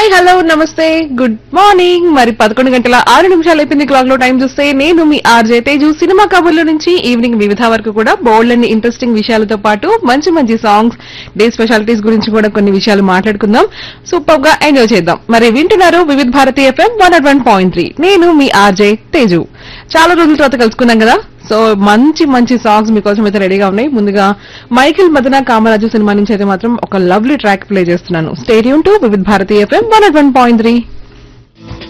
hi hello నమస్తే good morning మరి పదకొండు గంటల ఆరు నిమిషాలు అయిపోయింది క్లాక్ లో టైం చూస్తే నేను మీ ఆర్జే తేజు సినిమా కబుర్ల నుంచి ఈవినింగ్ వివిధ వరకు కూడా బోల్డ్ అన్ని ఇంట్రెస్టింగ్ విషయాలతో పాటు మంచి మంచి సాంగ్స్ డే స్పెషాలిటీస్ గురించి కూడా కొన్ని విషయాలు మాట్లాడుకుందాం సూపర్ గా ఎంజాయ్ చేద్దాం మరి వింటున్నారు Vividh Bharati FM one at one point three నేను మీ ఆర్జే తేజు చాలా రోజుల తర్వాత కలుసుకున్నాం కదా సో మంచి మంచి సాంగ్స్ మీకోసం అయితే రెడీగా ఉన్నాయి ముందుగా మైకిల్ మదన కామరాజు సినిమా నుంచి అయితే మాత్రం ఒక లవ్లీ ట్రాక్ ప్లే చేస్తున్నాను stadium to Vividh Bharati FM one one point three